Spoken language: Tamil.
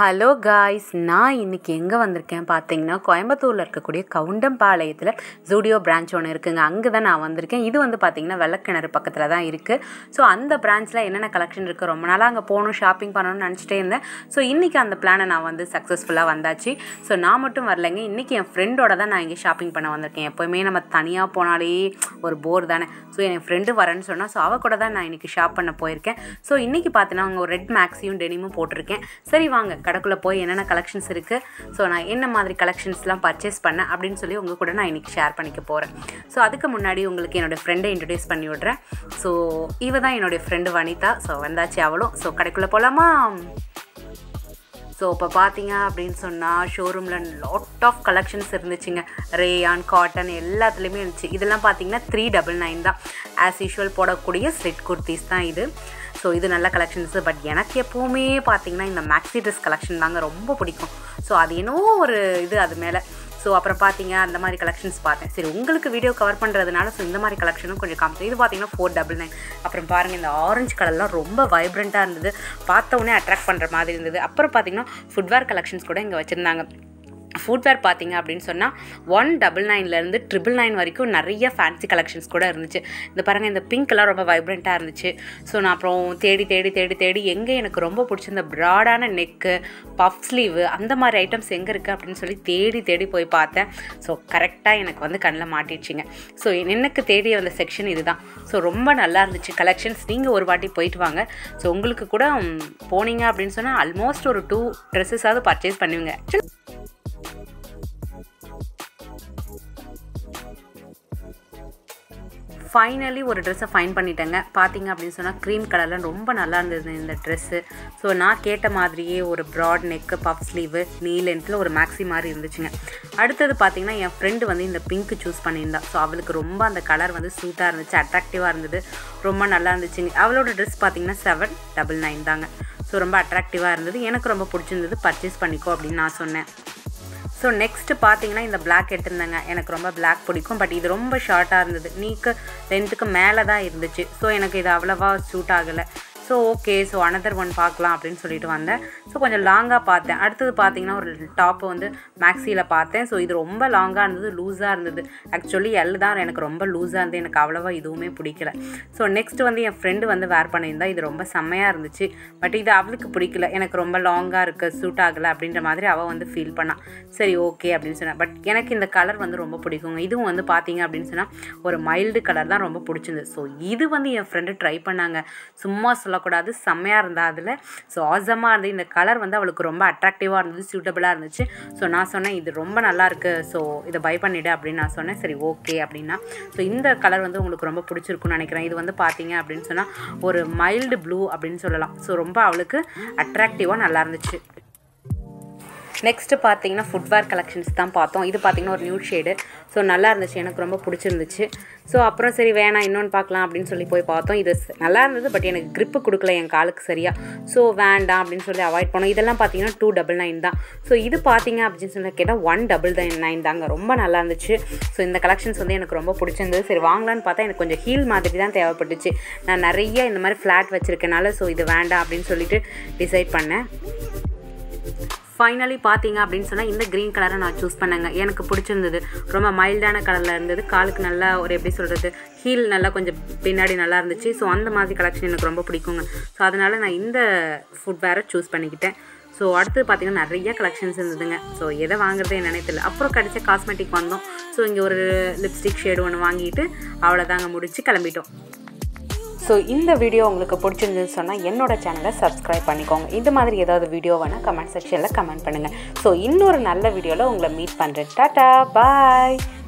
ஹலோ காய்ஸ் நான் இன்னைக்கு எங்கே வந்திருக்கேன் பார்த்தீங்கன்னா கோயம்புத்தூரில் இருக்கக்கூடிய கவுண்டம்பாளையத்தில் ஜூடியோ பிரான்ச் ஒன்று இருக்குங்க அங்கே தான் நான் வந்திருக்கேன் இது வந்து பார்த்தீங்கன்னா வெள்ளக்கிணறு பக்கத்தில் தான் இருக்குது ஸோ அந்த பிரான்ச்சில் என்னென்ன கலெக்ஷன் இருக்குது ரொம்ப நாளாக அங்கே போகணும் ஷாப்பிங் பண்ணணும்னு நினச்சிட்டே இருந்தேன் ஸோ இன்றைக்கி அந்த பிளானை நான் வந்து சக்ஸஸ்ஃபுல்லாக வந்தாச்சு ஸோ நான் மட்டும் வரலைங்க இன்றைக்கி என் ஃப்ரெண்டோட தான் நான் இங்கே ஷாப்பிங் பண்ண வந்திருக்கேன் எப்போயுமே நம்ம தனியாக போனாலே ஒரு போர் தானே ஸோ என் ஃப்ரெண்டு வரேன்னு சொன்னால் ஸோ அவள் கூட தான் நான் இன்றைக்கி ஷாப் பண்ண போயிருக்கேன் ஸோ இன்றைக்கி பார்த்தீங்கன்னா அவங்க ஒரு ரெட் மேக்ஸியும் டெனிமும் போட்டிருக்கேன் சரி வாங்க கடைக்குள்ளே போய் என்னென்ன கலெக்ஷன்ஸ் இருக்குது ஸோ நான் என்ன மாதிரி கலெக்ஷன்ஸ்லாம் பர்ச்சேஸ் பண்ணேன் அப்படின்னு சொல்லி உங்கள் கூட நான் இன்றைக்கி ஷேர் பண்ணிக்க போகிறேன் ஸோ அதுக்கு முன்னாடி உங்களுக்கு என்னோடய ஃப்ரெண்டை இன்ட்ரடியூஸ் பண்ணி விட்றேன் ஸோ இவ தான் என்னுடைய ஃப்ரெண்டு வனிதா ஸோ வந்தாச்சு அவளும் ஸோ கடைக்குள்ளே போகலாமா ஸோ இப்போ பார்த்தீங்க அப்படின்னு சொன்னால் ஷோரூமில் லாட் ஆஃப் கலெக்ஷன்ஸ் இருந்துச்சுங்க ரேயான் காட்டன் எல்லாத்துலேயுமே இருந்துச்சு இதெல்லாம் பார்த்தீங்கன்னா த்ரீ டபுள் நைன் தான் ஆஸ் யூஷுவல் போடக்கூடிய ஸ்லிட் குர்த்திஸ் தான் இது ஸோ இது நல்ல கலெக்ஷன்ஸு பட் எனக்கு எப்போவுமே பார்த்தீங்கன்னா இந்த மேக்ஸி ட்ரெஸ் கலெக்ஷன் தாங்க ரொம்ப பிடிக்கும் ஸோ அது என்னவோ ஒரு இது அது மேலே ஸோ அப்புறம் பார்த்தீங்க அந்த மாதிரி கலெக்ஷன்ஸ் பார்த்தேன் சரி உங்களுக்கு வீடியோ கவர் பண்ணுறதுனால ஸோ இந்த மாதிரி கலெக்ஷனும் கொஞ்சம் காமிச்சு இது பார்த்தீங்கன்னா ஃபோர் டபுள் நைன் அப்புறம் பாருங்கள் இந்த ஆரஞ்சு கலர்லாம் ரொம்ப வைப்ரண்ட்டாக இருந்தது பார்த்த உடனே அட்ராக்ட் பண்ணுற மாதிரி இருந்தது அப்புறம் பார்த்தீங்கன்னா ஃபுட்வேர் கலெக்ஷன்ஸ் கூட இங்கே வச்சுருந்தாங்க ஃபுட்வேர் பார்த்தீங்க அப்படின்னு சொன்னால் ஒன் டபுள் நைன்லேருந்து ட்ரிபிள் நைன் வரைக்கும் நிறைய ஃபேன்சி கலெக்ஷன்ஸ் கூட இருந்துச்சு இந்த பாருங்கள் இந்த பிங்க்லாம் ரொம்ப வைப்ரண்ட்டாக இருந்துச்சு ஸோ நான் அப்புறம் தேடி தேடி தேடி தேடி எங்கே எனக்கு ரொம்ப பிடிச்ச இந்த ப்ராடான நெக்கு பஃப் ஸ்லீவு அந்த மாதிரி ஐட்டம்ஸ் எங்கே இருக்குது அப்படின்னு சொல்லி தேடி தேடி போய் பார்த்தேன் ஸோ கரெக்டாக எனக்கு வந்து கண்ணில் மாட்டிடுச்சிங்க ஸோ எனக்கு தேடிய வந்த செக்ஷன் இதுதான் ஸோ ரொம்ப நல்லா இருந்துச்சு கலெக்ஷன்ஸ் நீங்கள் ஒரு வாட்டி போயிட்டு வாங்க ஸோ உங்களுக்கு கூட ம், போனீங்க அப்படின்னு சொன்னால் ஆல்மோஸ்ட் ஒரு டூ ட்ரெஸ்ஸஸாவது பர்ச்சேஸ் பண்ணுவீங்க ஃபைனலி ஒரு ட்ரெஸ்ஸை ஃபைன் பண்ணிட்டேங்க பார்த்தீங்க அப்படின்னு சொன்னால் க்ரீம் கலரில் ரொம்ப நல்லா இருந்தது இந்த ட்ரெஸ்ஸு ஸோ நான் கேட்ட மாதிரியே ஒரு ப்ராட் நெக்கு பஃப் ஸ்லீவு நீ லென்த்தில் ஒரு மேக்ஸி மாதிரி இருந்துச்சுங்க அடுத்தது பார்த்தீங்கன்னா என் ஃப்ரெண்டு வந்து இந்த பிங்க் சூஸ் பண்ணியிருந்தா ஸோ அவளுக்கு ரொம்ப அந்த கலர் வந்து சூட்டாக இருந்துச்சு அட்ராக்டிவாக இருந்தது ரொம்ப நல்லா இருந்துச்சுங்க அவளோட ட்ரெஸ் பார்த்தீங்கன்னா செவன் டபுள் நைன் தாங்க ஸோ ரொம்ப அட்ராக்டிவாக இருந்தது எனக்கு ரொம்ப பிடிச்சிருந்தது பர்ச்சேஸ் பண்ணிக்கோ அப்படின்னு நான் சொன்னேன் ஸோ நெக்ஸ்ட்டு பார்த்தீங்கன்னா இந்த Black எடுத்திருந்தேங்க எனக்கு ரொம்ப Black பிடிக்கும் பட் இது ரொம்ப ஷார்ட்டாக இருந்தது நீக்கு லென்த்துக்கு மேலே தான் இருந்துச்சு ஸோ எனக்கு இது அவ்வளோவா சூட் ஆகலை so okay so another one பார்க்கலாம் அப்படின்னு சொல்லிட்டு வந்தேன் ஸோ கொஞ்சம் லாங்காக பார்த்தேன் அடுத்தது பார்த்தீங்கன்னா ஒரு டாப்பு வந்து மேக்ஸியில் பார்த்தேன் ஸோ இது ரொம்ப லாங்காக இருந்தது லூஸாக இருந்தது ஆக்சுவலி எல் தான் எனக்கு ரொம்ப லூஸாக இருந்து எனக்கு அவ்வளோவா இதுவுமே பிடிக்கல ஸோ நெக்ஸ்ட் வந்து என் ஃப்ரெண்டு வந்து வேர் பண்ணியிருந்தா இது ரொம்ப செம்மையாக இருந்துச்சு பட் இது அவளுக்கு பிடிக்கல எனக்கு ரொம்ப லாங்காக இருக்குது சூட் ஆகலை அப்படின்ற மாதிரி அவள் வந்து ஃபீல் பண்ணான் சரி ஓகே அப்படின்னு சொன்னேன் பட் எனக்கு இந்த கலர் வந்து ரொம்ப பிடிக்குங்க இதுவும் வந்து பார்த்தீங்க அப்படின்னு சொன்னால் ஒரு மைல்டு கலர் தான் ரொம்ப பிடிச்சிருந்தது ஸோ இது வந்து என் ஃப்ரெண்டு ட்ரை பண்ணாங்க சும்மா சொல்லக்கூடாது செம்மையாக இருந்தா அதில் ஸோ ஆசமாக இருந்தது இந்த கலர் வந்து அவளுக்கு ரொம்ப அட்ராக்டிவாக இருந்தது சூட்டபிளாக இருந்துச்சு ஸோ நான் சொன்னேன் இது ரொம்ப நல்லா இருக்கு ஸோ இதை பை பண்ணிவிடு அப்படின்னு நான் சொன்னேன் சரி ஓகே அப்படின்னா ஸோ இந்த கலர் வந்து உங்களுக்கு ரொம்ப பிடிச்சிருக்குன்னு நினைக்கிறேன் இது வந்து பார்த்தீங்க அப்படின்னு சொன்னால் ஒரு மைல்டு ப்ளூ அப்படின்னு சொல்லலாம் ஸோ ரொம்ப அவளுக்கு அட்ராக்டிவாக நல்லா இருந்துச்சு நெக்ஸ்ட்டு பார்த்தீங்கன்னா ஃபுட்வேர் கலெக்ஷன்ஸ் தான் பார்த்தோம் இது பார்த்தீங்கன்னா ஒரு நியூ ஷேடு ஸோ நல்லா இருந்துச்சு எனக்கு ரொம்ப பிடிச்சிருந்துச்சு ஸோ அப்புறம் சரி வேணாம் இன்னொன்று பார்க்கலாம் அப்படின்னு சொல்லி போய் பார்த்தோம் இது ஸ்- நல்லா இருந்தது பட் எனக்கு grip கொடுக்கல என் காலுக்கு சரியா ஸோ வேண்டாம் அப்படின்னு சொல்லி அவாய்ட் பண்ணோம் இதெல்லாம் பார்த்தீங்கன்னா டூ டபுள் நைன் தான் ஸோ இது பார்த்தீங்க அப்படின்னு சொல்லி கேட்டால் ஒன் டபுள் நைன் தாங்க ரொம்ப நல்லா இருந்துச்சு ஸோ இந்த கலெக்ஷன்ஸ் வந்து எனக்கு ரொம்ப பிடிச்சிருந்தது சரி வாங்கலான்னு பார்த்தா எனக்கு கொஞ்சம் ஹீல் மாதிரி தான் தேவைப்பட்டுச்சு நான் நிறைய இந்த மாதிரி ஃப்ளாட் வச்சுருக்கனால ஸோ இது வேண்டாம் அப்படின்னு சொல்லிட்டு டிசைட் பண்ணேன் ஃபைனலி பார்த்தீங்க அப்படின்னு சொன்னால் இந்த க்ரீன் கலரை நான் சூஸ் பண்ணேங்க எனக்கு பிடிச்சிருந்தது ரொம்ப மைல்டான கலரில் இருந்தது காலுக்கு நல்லா ஒரு எப்படி சொல்கிறது ஹீல் நல்லா கொஞ்சம் பின்னாடி நல்லா இருந்துச்சு ஸோ அந்த மாதிரி கலெக்ஷன் எனக்கு ரொம்ப பிடிக்குங்க ஸோ அதனால் நான் இந்த ஃபுட் வேரை சூஸ் பண்ணிக்கிட்டேன் ஸோ அடுத்து பார்த்தீங்கன்னா நிறைய கலெக்ஷன்ஸ் இருந்ததுங்க ஸோ எதை வாங்குறது என்னன்னே தெரியல அப்புறம் கிடைச்ச காஸ்மெட்டிக் வந்தோம் ஸோ இங்கே ஒரு லிப்ஸ்டிக் ஷேடு ஒன்று வாங்கிட்டு அவ்வளோதாங்க முடிச்சு கிளம்பிட்டோம் ஸோ இந்த வீடியோ உங்களுக்கு பிடிச்சிருந்துன்னு சொன்னால் என்னோட சேனலை சப்ஸ்கிரைப் பண்ணிக்கோங்க இந்த மாதிரி ஏதாவது வீடியோ வேணால் கமெண்ட் செக்ஷனில் கமெண்ட் பண்ணுங்கள் ஸோ இன்னொரு நல்ல வீடியோவில் உங்களை மீட் பண்ணுறேன் டாட்டா பாய்